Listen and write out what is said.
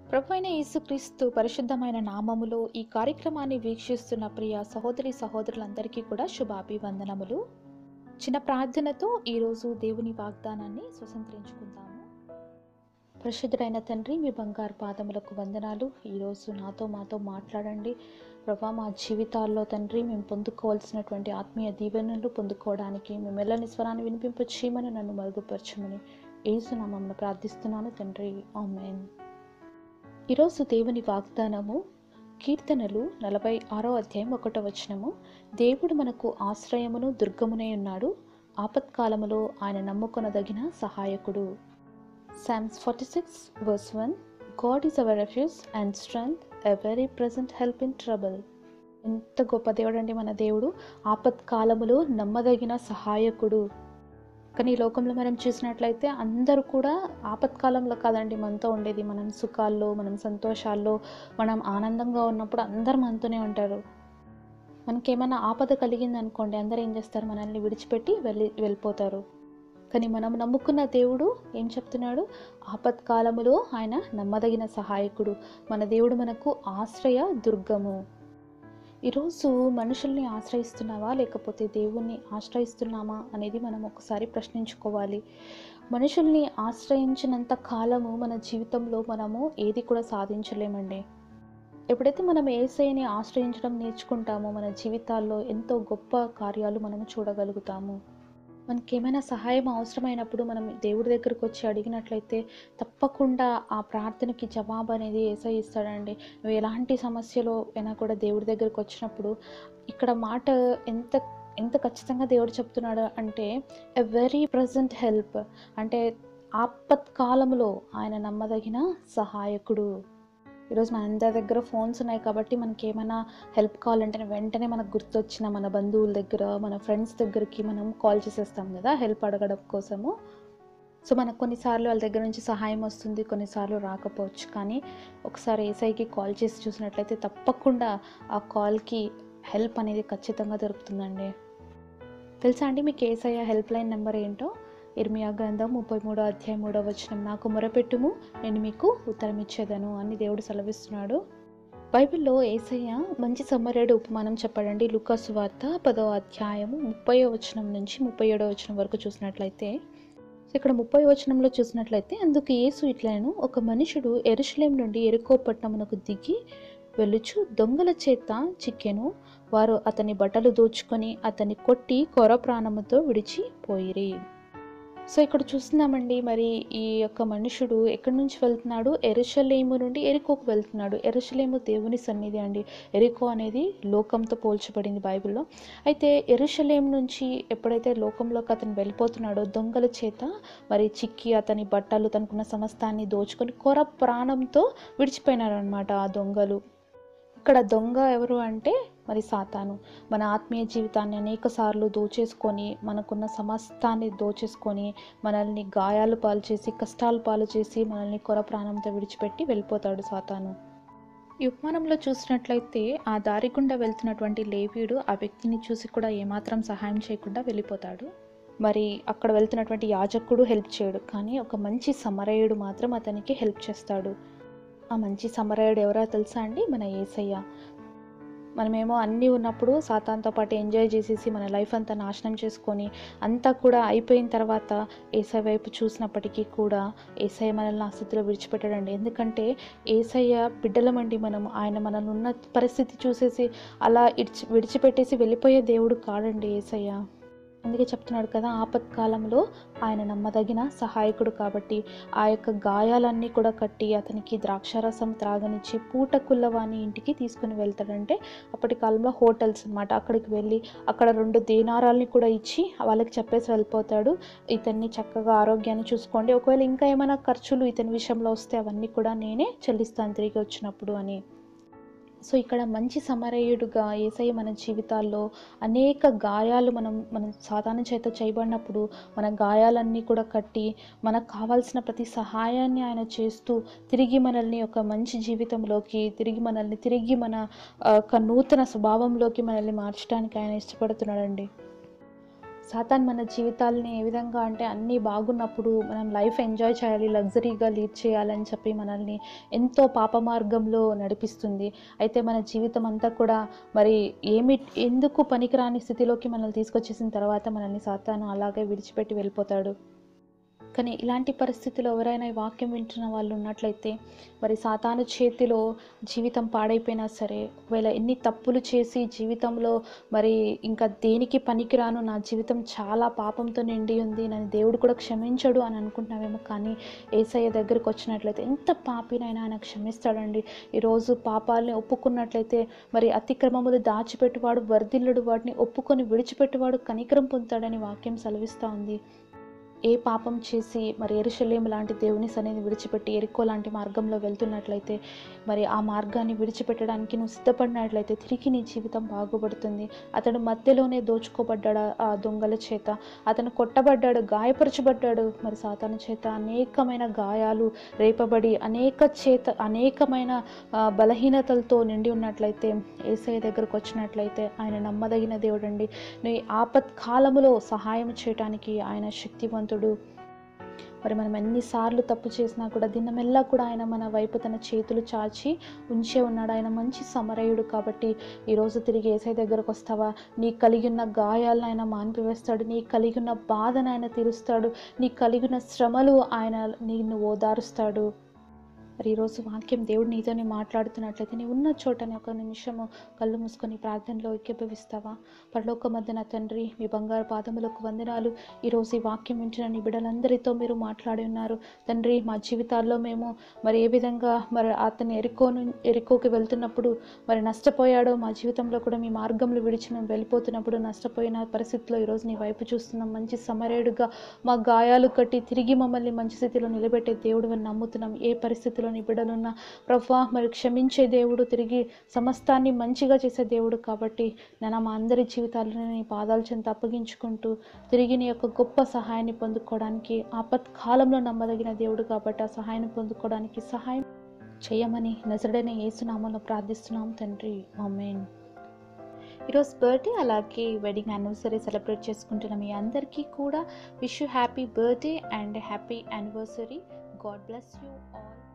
ప్రభు అయిన యేసుక్రీస్తు పరిశుద్ధమైన నామములో ఈ కార్యక్రమాన్ని వీక్షిస్తున్న ప్రియ సహోదరి సహోదరులందరికీ కూడా శుభాభివందనములు చిన్న ప్రార్థనతో ఈరోజు దేవుని వాగ్దానాన్ని స్వతంత్రించుకుందాము పరిశుద్ధుడైన తండ్రి మీ బంగారు పాదములకు వందనాలు ఈరోజు నాతో మాతో మాట్లాడండి ప్రభా మా జీవితాల్లో తండ్రి మేము పొందుకోవాల్సినటువంటి ఆత్మీయ దీవెనలు పొందుకోవడానికి మేము మెల్లని స్వరాన్ని వినిపింపు చేయమని నన్ను మరుగుపరచమని ఏసునామమును ప్రార్థిస్తున్నాను తండ్రి ఆమెన్ ఈరోజు దేవుని వాగ్దానము కీర్తనలు నలభై ఆరో అధ్యాయం ఒకటో వచనము దేవుడు మనకు ఆశ్రయమును దుర్గమునే ఉన్నాడు ఆపత్కాలములో ఆయన నమ్ముకొనదగిన సహాయకుడు psalms forty six verse one God is our refuge and strength a very present help in trouble ఎంత గొప్ప దేవుడు అండి మన దేవుడు ఆపత్కాలములో నమ్మదగిన సహాయకుడు కానీ ఈ లోకంలో మనం చూసినట్లయితే అందరూ కూడా ఆపత్కాలంలో కాదండి మనతో ఉండేది మనం సుఖాల్లో మనం సంతోషాల్లో మనం ఆనందంగా ఉన్నప్పుడు అందరు మనతోనే ఉంటారు మనకేమైనా ఆపద కలిగింది అనుకోండి అందరూ ఏం చేస్తారు మనల్ని విడిచిపెట్టి వెళ్ళి వెళ్ళిపోతారు కానీ మనం నమ్ముకున్న దేవుడు ఏం చెప్తున్నాడు ఆపత్కాలములో ఆయన నమ్మదగిన సహాయకుడు మన దేవుడు మనకు ఆశ్రయ దుర్గము ఈరోజు మనుషుల్ని ఆశ్రయిస్తున్నావా లేకపోతే దేవుణ్ణి ఆశ్రయిస్తున్నామా అనేది మనం ఒకసారి ప్రశ్నించుకోవాలి మనుషుల్ని ఆశ్రయించినంత కాలము మన జీవితంలో మనము ఏది కూడా సాధించలేమండి ఎప్పుడైతే మనం ఏసైని ఆశ్రయించడం నేర్చుకుంటామో మన జీవితాల్లో ఎంతో గొప్ప కార్యాలు మనము చూడగలుగుతాము మనకి ఏమైనా సహాయం అవసరమైనప్పుడు మనం దేవుడి దగ్గరకు వచ్చి అడిగినట్లయితే తప్పకుండా ఆ ప్రార్థనకి జవాబు అనేది ఏసై ఇస్తాడండి నువ్వు ఎలాంటి సమస్యలో అయినా కూడా దేవుడి దగ్గరకు వచ్చినప్పుడు ఇక్కడ మాట ఎంత ఎంత ఖచ్చితంగా దేవుడు చెప్తున్నాడు అంటే ఎ వెరీ ప్రజెంట్ హెల్ప్ అంటే ఆపత్కాలంలో ఆయన నమ్మదగిన సహాయకుడు ఈరోజు మన అందరి దగ్గర ఫోన్స్ ఉన్నాయి కాబట్టి మనకి ఏమైనా హెల్ప్ కావాలంటే వెంటనే మనకు గుర్తొచ్చిన మన బంధువుల దగ్గర మన ఫ్రెండ్స్ దగ్గరికి మనం కాల్ చేసేస్తాం కదా హెల్ప్ అడగడం కోసము సో మనకు కొన్నిసార్లు వాళ్ళ దగ్గర నుంచి సహాయం వస్తుంది కొన్నిసార్లు రాకపోవచ్చు కానీ ఒకసారి ఏసైకి కాల్ చేసి చూసినట్లయితే తప్పకుండా ఆ కాల్కి హెల్ప్ అనేది ఖచ్చితంగా దొరుకుతుందండి తెలుసా అండి మీకు ఏసయ్య హెల్ప్ లైన్ నెంబర్ ఏంటో ఇర్మియా గ్రంథం ముప్పై మూడో అధ్యాయం మూడో వచనం నాకు మొరపెట్టుము నేను మీకు ఉత్తరం ఇచ్చేదను అని దేవుడు సెలవిస్తున్నాడు బైబిల్లో ఏసయ్య మంచి సమ్మరేడు ఉపమానం చెప్పాడండి లుకాసు వార్త పదో అధ్యాయము ముప్పై వచనం నుంచి ముప్పై ఏడో వచనం వరకు చూసినట్లయితే ఇక్కడ ముప్పై వచనంలో చూసినట్లయితే అందుకు యేసు ఇట్లను ఒక మనుషుడు ఎరుషలేం నుండి ఎరుకో పట్టణమునకు దిగి వెళ్ళుచు దొంగల చేత చిక్కెను వారు అతని బట్టలు దోచుకొని అతన్ని కొట్టి కొర ప్రాణముతో విడిచిపోయిరి సో ఇక్కడ చూస్తున్నామండి మరి ఈ యొక్క మనుషుడు ఎక్కడి నుంచి వెళ్తున్నాడు ఎరుషలేము నుండి ఎరికోకు వెళ్తున్నాడు ఎరుషలేము దేవుని సన్నిధి అండి ఎరికో అనేది లోకంతో పోల్చబడింది బైబిల్లో అయితే ఎరుషలేం నుంచి ఎప్పుడైతే లోకంలోకి అతను వెళ్ళిపోతున్నాడో దొంగల చేత మరి చిక్కి అతని బట్టలు తనకున్న సమస్తాన్ని దోచుకొని కొర ప్రాణంతో విడిచిపోయినారు అనమాట ఆ దొంగలు ఇక్కడ దొంగ ఎవరు అంటే మరి సాతాను మన ఆత్మీయ జీవితాన్ని అనేక సార్లు దోచేసుకొని మనకున్న సమస్తాన్ని దోచేసుకొని మనల్ని గాయాలు పాలు చేసి కష్టాలు పాలు చేసి మనల్ని కొర ప్రాణంతో విడిచిపెట్టి వెళ్ళిపోతాడు సాతాను ఈ ఉపమానంలో చూసినట్లయితే ఆ దారి గుండా వెళ్తున్నటువంటి లేవీయుడు ఆ వ్యక్తిని చూసి కూడా ఏమాత్రం సహాయం చేయకుండా వెళ్ళిపోతాడు మరి అక్కడ వెళ్తున్నటువంటి యాజకుడు హెల్ప్ చేయడు కానీ ఒక మంచి సమరయుడు మాత్రం అతనికి హెల్ప్ చేస్తాడు ఆ మంచి సమరయుడు ఎవరో తెలుసా అండి మన ఏసయ్య మనమేమో అన్నీ ఉన్నప్పుడు సాతాన్తో పాటు ఎంజాయ్ చేసేసి మన లైఫ్ అంతా నాశనం చేసుకొని అంతా కూడా అయిపోయిన తర్వాత ఏసఐ వైపు చూసినప్పటికీ కూడా ఏసఐ మనల్ని ఆ స్థితిలో విడిచిపెట్టాడండి ఎందుకంటే ఏసయ్య బిడ్డలమండి మనం ఆయన మనల్ని ఉన్న పరిస్థితి చూసేసి అలా ఇడిచి విడిచిపెట్టేసి వెళ్ళిపోయే దేవుడు కాడండి ఏసయ్య అందుకే చెప్తున్నాడు కదా ఆపత్కాలంలో ఆయన నమ్మదగిన సహాయకుడు కాబట్టి ఆ యొక్క గాయాలన్నీ కూడా కట్టి అతనికి ద్రాక్షారసం త్రాగనిచ్చి పూటకుల్లవాని ఇంటికి తీసుకుని వెళ్తాడంటే అప్పటి కాలంలో హోటల్స్ అన్నమాట అక్కడికి వెళ్ళి అక్కడ రెండు దీనారాల్ని కూడా ఇచ్చి వాళ్ళకి చెప్పేసి వెళ్ళిపోతాడు ఇతన్ని చక్కగా ఆరోగ్యాన్ని చూసుకోండి ఒకవేళ ఇంకా ఏమైనా ఖర్చులు ఇతని విషయంలో వస్తే అవన్నీ కూడా నేనే చెల్లిస్తాను తిరిగి వచ్చినప్పుడు అని సో ఇక్కడ మంచి సమరయుడుగా ఏసయ్య మన జీవితాల్లో అనేక గాయాలు మనం మన సాధారణ చేత చేయబడినప్పుడు మన గాయాలన్నీ కూడా కట్టి మనకు కావాల్సిన ప్రతి సహాయాన్ని ఆయన చేస్తూ తిరిగి మనల్ని ఒక మంచి జీవితంలోకి తిరిగి మనల్ని తిరిగి మన ఆ, ఒక నూతన స్వభావంలోకి మనల్ని మార్చడానికి ఆయన ఇష్టపడుతున్నాడండి సాతాన్ మన జీవితాలని ఏ విధంగా అంటే అన్నీ బాగున్నప్పుడు మనం లైఫ్ ఎంజాయ్ చేయాలి లగ్జరీగా లీడ్ చేయాలని చెప్పి మనల్ని ఎంతో పాప మార్గంలో నడిపిస్తుంది అయితే మన జీవితం అంతా కూడా మరి ఏమి ఎందుకు పనికిరాని స్థితిలోకి మనల్ని తీసుకొచ్చేసిన తర్వాత మనల్ని సాతాను అలాగే విడిచిపెట్టి వెళ్ళిపోతాడు కానీ ఇలాంటి పరిస్థితిలో ఎవరైనా ఈ వాక్యం వింటున్న వాళ్ళు ఉన్నట్లయితే మరి సాతాను చేతిలో జీవితం పాడైపోయినా సరే ఒకవేళ ఎన్ని తప్పులు చేసి జీవితంలో మరి ఇంకా దేనికి పనికిరాను నా జీవితం చాలా పాపంతో నిండి ఉంది నన్ను దేవుడు కూడా క్షమించడు అని అనుకుంటున్నామేమో కానీ ఏసయ్య దగ్గరికి వచ్చినట్లయితే ఎంత పాపినైనా ఆయన క్షమిస్తాడండి ఈరోజు పాపాలని ఒప్పుకున్నట్లయితే మరి అతిక్రమములు దాచిపెట్టువాడు వర్ధిల్లుడు వాటిని ఒప్పుకొని విడిచిపెట్టువాడు కనికరం పొందుతాడని వాక్యం సెలవిస్తూ ఉంది ఏ పాపం చేసి మరి ఎరుషలేం లాంటి దేవుని సన్నిధిని విడిచిపెట్టి ఎరుకో లాంటి మార్గంలో వెళ్తున్నట్లయితే మరి ఆ మార్గాన్ని విడిచిపెట్టడానికి నువ్వు సిద్ధపడినట్లయితే తిరిగి నీ జీవితం బాగుపడుతుంది అతడు మధ్యలోనే దోచుకోబడ్డాడు ఆ దొంగల చేత అతను కొట్టబడ్డాడు గాయపరచబడ్డాడు మరి సాతాను చేత అనేకమైన గాయాలు రేపబడి అనేక చేత అనేకమైన ఆ, బలహీనతలతో నిండి ఉన్నట్లయితే ఏసఐ దగ్గరకు వచ్చినట్లయితే ఆయన నమ్మదగిన దేవుడండి నీ ఆపత్ కాలములో సహాయం చేయటానికి ఆయన శక్తివంతుడు మరి మనం ఎన్నిసార్లు తప్పు చేసినా కూడా దినమెల్లా కూడా ఆయన మన వైపు తన చేతులు చాచి ఉంచే ఉన్నాడు ఆయన మంచి సమరయుడు కాబట్టి ఈరోజు తిరిగి ఏసై దగ్గరకు వస్తావా నీ కలిగి ఉన్న గాయాలను ఆయన మాన్పివేస్తాడు నీ కలిగి ఉన్న బాధను ఆయన తీరుస్తాడు నీ కలిగి ఉన్న శ్రమలు ఆయన నిన్ను ఓదారుస్తాడు మరి ఈరోజు వాక్యం దేవుడు నీతోనే మాట్లాడుతున్నట్లయితే నీ ఉన్న చోటని ఒక నిమిషము కళ్ళు మూసుకొని ప్రార్థనలో ఏకీభవిస్తావా పరలోక మధ్యన తండ్రి మీ బంగారు పాదములకు వందనాలు ఈరోజు ఈ వాక్యం వింటున్న నీ బిడ్డలందరితో మీరు మాట్లాడి ఉన్నారు తండ్రి మా జీవితాల్లో మేము మరి ఏ విధంగా మరి అతని ఎరుకోను ఎరుకోకి వెళ్తున్నప్పుడు మరి నష్టపోయాడో మా జీవితంలో కూడా మీ మార్గంలో విడిచి మేము వెళ్ళిపోతున్నప్పుడు నష్టపోయిన పరిస్థితిలో ఈరోజు నీ వైపు చూస్తున్నాం మంచి సమరేడుగా మా గాయాలు కట్టి తిరిగి మమ్మల్ని మంచి స్థితిలో నిలబెట్టే దేవుడు అని నమ్ముతున్నాం ఏ పరిస్థితిలో నీ బిడ్డలున్నా ప్రభా మరి క్షమించే దేవుడు తిరిగి సమస్తాన్ని మంచిగా చేసే దేవుడు కాబట్టి నేను మా అందరి జీవితాలను నీ పాదాల చెంత అప్పగించుకుంటూ తిరిగి నీ యొక్క గొప్ప సహాయాన్ని పొందుకోవడానికి ఆపత్కాలంలో నమ్మదగిన దేవుడు కాబట్టి ఆ సహాయాన్ని పొందుకోవడానికి సహాయం చేయమని నజరుడైన యేసునామంలో ప్రార్థిస్తున్నాం తండ్రి ఆమేన్ ఈరోజు బర్త్డే అలాగే వెడ్డింగ్ యానివర్సరీ సెలబ్రేట్ చేసుకుంటున్న మీ అందరికీ కూడా wish you happy birthday and happy anniversary God bless you all